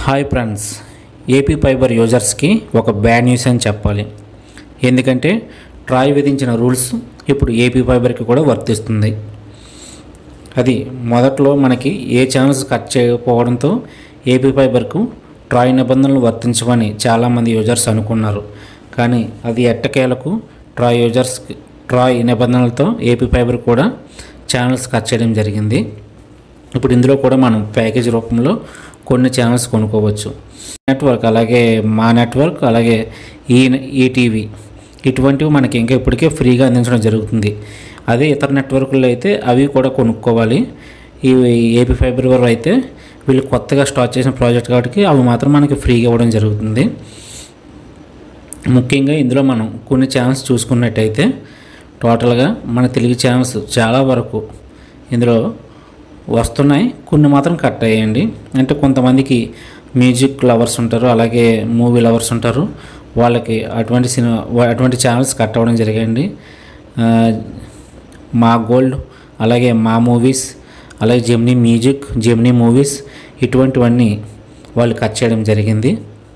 hi friends AP fiber యూజర్స్కి ఒక bad news అని చెప్పాలి ఎందుకంటే ట్రాయ్ విధించిన రూల్స్ ఇప్పుడు ఏపీ ఫైబర్కి కూడా వర్తిస్తుంది అది మొదట్లో మనకి ఏ ఛానల్స్ కట్ చేయకపోవడంతో ఏపీ ఫైబర్కు ట్రాయ్ నిబంధనలు వర్తించవని చాలామంది యూజర్స్ అనుకున్నారు కానీ అది ఎట్టకేలకు ట్రాయ్ యూజర్స్ ట్రాయ్ నిబంధనలతో ఏపీ ఫైబర్ కూడా ఛానల్స్ కట్ చేయడం జరిగింది ఇప్పుడు ఇందులో కూడా మనం ప్యాకేజ్ రూపంలో కొన్ని ఛానల్స్ కొనుక్కోవచ్చు నెట్వర్క్ అలాగే మా నెట్వర్క్ అలాగే ఈ ఈటీవీ ఇటువంటివి మనకి ఇంకా ఇప్పటికే ఫ్రీగా అందించడం జరుగుతుంది అదే ఇతర నెట్వర్క్లో అయితే అవి కూడా కొనుక్కోవాలి ఈ ఏపీ ఫైబర్ వారు అయితే వీళ్ళు కొత్తగా స్టార్ట్ చేసిన ప్రాజెక్ట్ కాబట్టి అవి మాత్రం మనకి ఫ్రీగా ఇవ్వడం జరుగుతుంది ముఖ్యంగా ఇందులో మనం కొన్ని ఛానల్స్ చూసుకున్నట్టయితే టోటల్గా మన తెలుగు ఛానల్స్ చాలా వరకు ఇందులో వస్తున్నాయి కొన్ని మాత్రం కట్ అయ్యాయండి అంటే కొంతమందికి మ్యూజిక్ లవర్స్ ఉంటారు అలాగే మూవీ లవర్స్ ఉంటారు వాళ్ళకి అటువంటి సినిమా అటువంటి ఛానల్స్ కట్ అవ్వడం జరిగాయండి ఆ, మా గోల్డ్ అలాగే మా మూవీస్ అలాగే జెమినీ మ్యూజిక్ జెమినీ మూవీస్ ఇటువంటివన్నీ వాళ్ళు కట్ చేయడం జరిగింది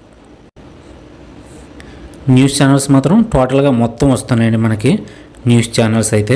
న్యూస్ ఛానల్స్ మాత్రం టోటల్గా మొత్తం వస్తున్నాయండి మనకి న్యూస్ ఛానల్స్ అయితే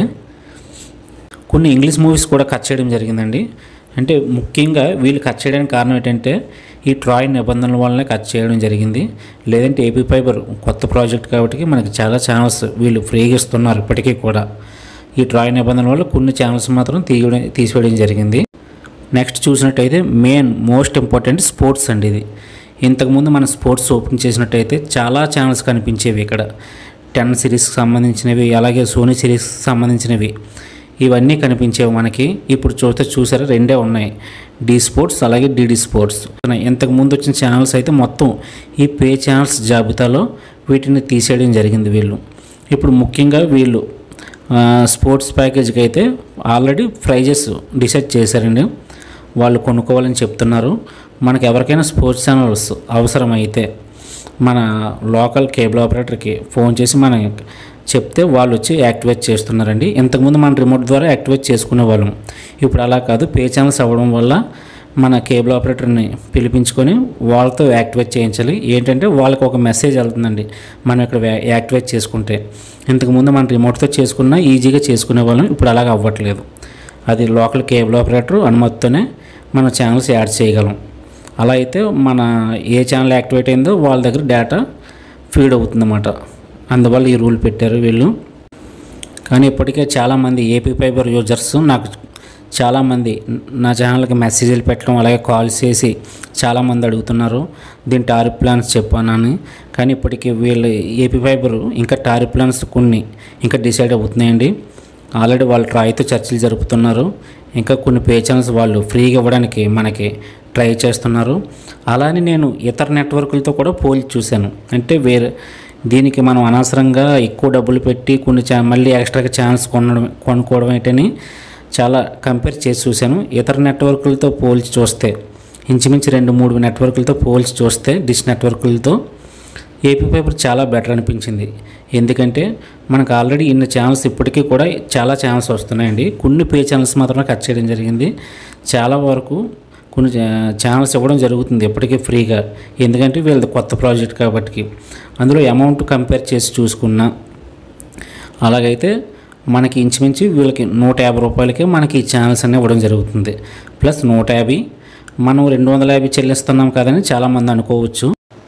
కొన్ని ఇంగ్లీష్ మూవీస్ కూడా కట్ చేయడం జరిగిందండి అంటే ముఖ్యంగా వీళ్ళు కట్ చేయడానికి కారణం ఏంటంటే ఈ ట్రాయ్ నిబంధనల వల్లనే కట్ చేయడం జరిగింది లేదంటే ఏపీ ఫైబర్ కొత్త ప్రాజెక్ట్ కాబట్టి మనకి చాలా ఛానల్స్ వీళ్ళు ఫ్రీగా ఇస్తున్నారు ఇప్పటికీ కూడా ఈ ట్రాయ్ నిబంధనల వల్ల కొన్ని ఛానల్స్ మాత్రం తీయడం తీసివేయడం జరిగింది నెక్స్ట్ చూసినట్టయితే మెయిన్ మోస్ట్ ఇంపార్టెంట్ స్పోర్ట్స్ అండి ఇది ఇంతకుముందు మనం స్పోర్ట్స్ ఓపెన్ చేసినట్టయితే చాలా ఛానల్స్ కనిపించేవి ఇక్కడ టెన్ సిరీస్కి సంబంధించినవి అలాగే సోనీ సిరీస్కి సంబంధించినవి ఇవన్నీ కనిపించేవి మనకి ఇప్పుడు చూస్తే చూసారా రెండే ఉన్నాయి డి స్పోర్ట్స్ అలాగే డిడి స్పోర్ట్స్ ఇంతకు ముందు వచ్చిన ఛానల్స్ అయితే మొత్తం ఈ పే ఛానల్స్ జాబితాలో వీటిని తీసేయడం జరిగింది వీళ్ళు ఇప్పుడు ముఖ్యంగా వీళ్ళు ఆ, స్పోర్ట్స్ ప్యాకేజ్కి అయితే ఆల్రెడీ ప్రైజెస్ డిసైడ్ చేశారండి వాళ్ళు కొనుక్కోవాలని చెప్తున్నారు మనకు ఎవరికైనా స్పోర్ట్స్ ఛానల్స్ అవసరమైతే మన లోకల్ కేబుల్ ఆపరేటర్కి ఫోన్ చేసి మనం చెప్తే వాళ్ళు వచ్చి యాక్టివేట్ చేస్తున్నారండి ఇంతకుముందు మన రిమోట్ ద్వారా యాక్టివేట్ చేసుకునే వాళ్ళం ఇప్పుడు అలా కాదు పే ఛానల్స్ అవ్వడం వల్ల మన కేబుల్ ఆపరేటర్ని పిలిపించుకొని వాళ్ళతో యాక్టివేట్ చేయించాలి ఏంటంటే వాళ్ళకి ఒక మెసేజ్ వెళ్తుందండి మనం ఇక్కడ వ్యా- యాక్టివేట్ చేసుకుంటే ఇంతకుముందు మన రిమోట్తో చేసుకున్నా ఈజీగా చేసుకునే వాళ్ళం ఇప్పుడు అలాగ అవ్వట్లేదు అది లోకల్ కేబుల్ ఆపరేటర్ అనుమతితోనే మన ఛానల్స్ యాడ్ చేయగలం అలా అయితే మన ఏ ఛానల్ యాక్టివేట్ అయిందో వాళ్ళ దగ్గర డేటా ఫీడ్ అవుతుందన్నమాట అందువల్ల ఈ రూల్ పెట్టారు వీళ్ళు కానీ ఇప్పటికే చాలామంది ఏపీ ఫైబర్ యూజర్స్ నాకు చాలామంది నా ఛానల్కి మెసేజ్లు పెట్టడం అలాగే కాల్స్ చేసి చాలామంది అడుగుతున్నారు దీని టారిఫ్ ప్లాన్స్ చెప్పానని కానీ ఇప్పటికీ వీళ్ళు ఏపీ ఫైబర్ ఇంకా టారిఫ్ ప్లాన్స్ కొన్ని ఇంకా డిసైడ్ అవుతున్నాయండి ఆల్రెడీ వాళ్ళు ట్రాయ్తో చర్చలు జరుపుతున్నారు ఇంకా కొన్ని పే ఛానల్స్ వాళ్ళు ఫ్రీగా ఇవ్వడానికి మనకి ట్రై చేస్తున్నారు అలానే నేను ఇతర నెట్వర్క్లతో కూడా పోల్చి చూశాను అంటే వేరే దీనికి మనం అనవసరంగా ఎక్కువ డబ్బులు పెట్టి కొన్ని ఛా మళ్ళీ ఎక్స్ట్రాగా ఛానల్స్ కొనడం కొనుక్కోవడం ఏంటని చాలా కంపేర్ చేసి చూశాను ఇతర నెట్వర్క్లతో పోల్చి చూస్తే ఇంచుమించు రెండు మూడు నెట్వర్క్లతో పోల్చి చూస్తే డిష్ నెట్వర్క్లతో ఏపీ పేపర్ చాలా బెటర్ అనిపించింది ఎందుకంటే మనకు ఆల్రెడీ ఇన్ని ఛానల్స్ ఇప్పటికీ కూడా చాలా ఛానల్స్ వస్తున్నాయండి కొన్ని పే ఛానల్స్ మాత్రమే కట్ చేయడం జరిగింది చాలా వరకు కొన్ని ఛా- ఛానల్స్ ఇవ్వడం జరుగుతుంది ఇప్పటికీ ఫ్రీగా ఎందుకంటే వీళ్ళది కొత్త ప్రాజెక్ట్ కాబట్టి అందులో అమౌంట్ కంపేర్ చేసి చూసుకున్నా అలాగైతే మనకి ఇంచుమించు వీళ్ళకి నూట యాభై రూపాయలకే మనకి ఈ ఛానల్స్ అన్నీ ఇవ్వడం జరుగుతుంది ప్లస్ నూట యాభై మనం రెండు వందల యాభై చెల్లిస్తున్నాం కదని చాలామంది అనుకోవచ్చు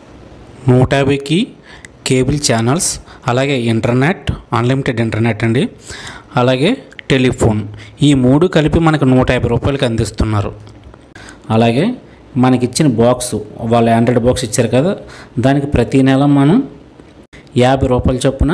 నూట యాభైకి కేబుల్ ఛానల్స్ అలాగే ఇంటర్నెట్ అన్లిమిటెడ్ ఇంటర్నెట్ అండి అలాగే టెలిఫోన్ ఈ మూడు కలిపి మనకు నూట యాభై రూపాయలకి అందిస్తున్నారు అలాగే మనకి ఇచ్చిన బాక్స్ వాళ్ళు ఆండ్రాయిడ్ బాక్స్ ఇచ్చారు కదా దానికి ప్రతి నెల మనం యాభై రూపాయల చొప్పున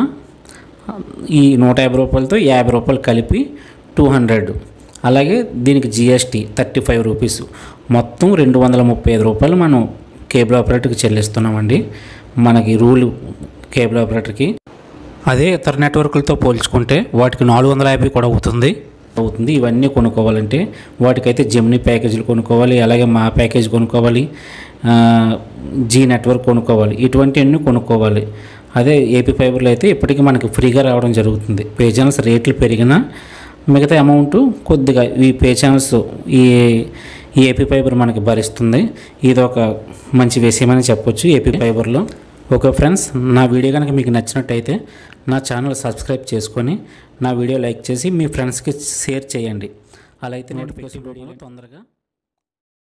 ఈ నూట యాభై రూపాయలతో యాభై రూపాయలు కలిపి టూ హండ్రెడ్ అలాగే దీనికి జిఎస్టీ థర్టీ ఫైవ్ రూపీస్ మొత్తం రెండు వందల ముప్పై ఐదు రూపాయలు మనం కేబుల్ ఆపరేటర్కి చెల్లిస్తున్నామండి మనకి రూల్ కేబుల్ ఆపరేటర్కి అదే ఇతర నెట్వర్క్లతో పోల్చుకుంటే వాటికి నాలుగు వందల యాభై కూడా అవుతుంది అవుతుంది ఇవన్నీ కొనుక్కోవాలంటే వాటికైతే జెమినీ ప్యాకేజీలు కొనుక్కోవాలి అలాగే మా ప్యాకేజ్ కొనుక్కోవాలి ఆ, జీ నెట్వర్క్ కొనుక్కోవాలి ఇటువంటివన్నీ కొనుక్కోవాలి అదే ఏపీ ఫైబర్లో అయితే ఇప్పటికీ మనకి ఫ్రీగా రావడం జరుగుతుంది పే ఛానల్స్ రేట్లు పెరిగినా మిగతా అమౌంట్ కొద్దిగా ఈ పే ఛానల్స్ ఈ ఈ ఏపీ ఫైబర్ మనకి భరిస్తుంది ఇది ఒక మంచి విషయమని చెప్పొచ్చు ఏపీ ఫైబర్లో ఓకే ఫ్రెండ్స్ నా వీడియో కనుక మీకు నచ్చినట్టయితే నా ఛానల్ సబ్స్క్రైబ్ చేసుకొని నా వీడియో లైక్ చేసి మీ ఫ్రెండ్స్కి షేర్ చేయండి అలా అయితే నోటిఫికేషన్ వీడియోలో తొందరగా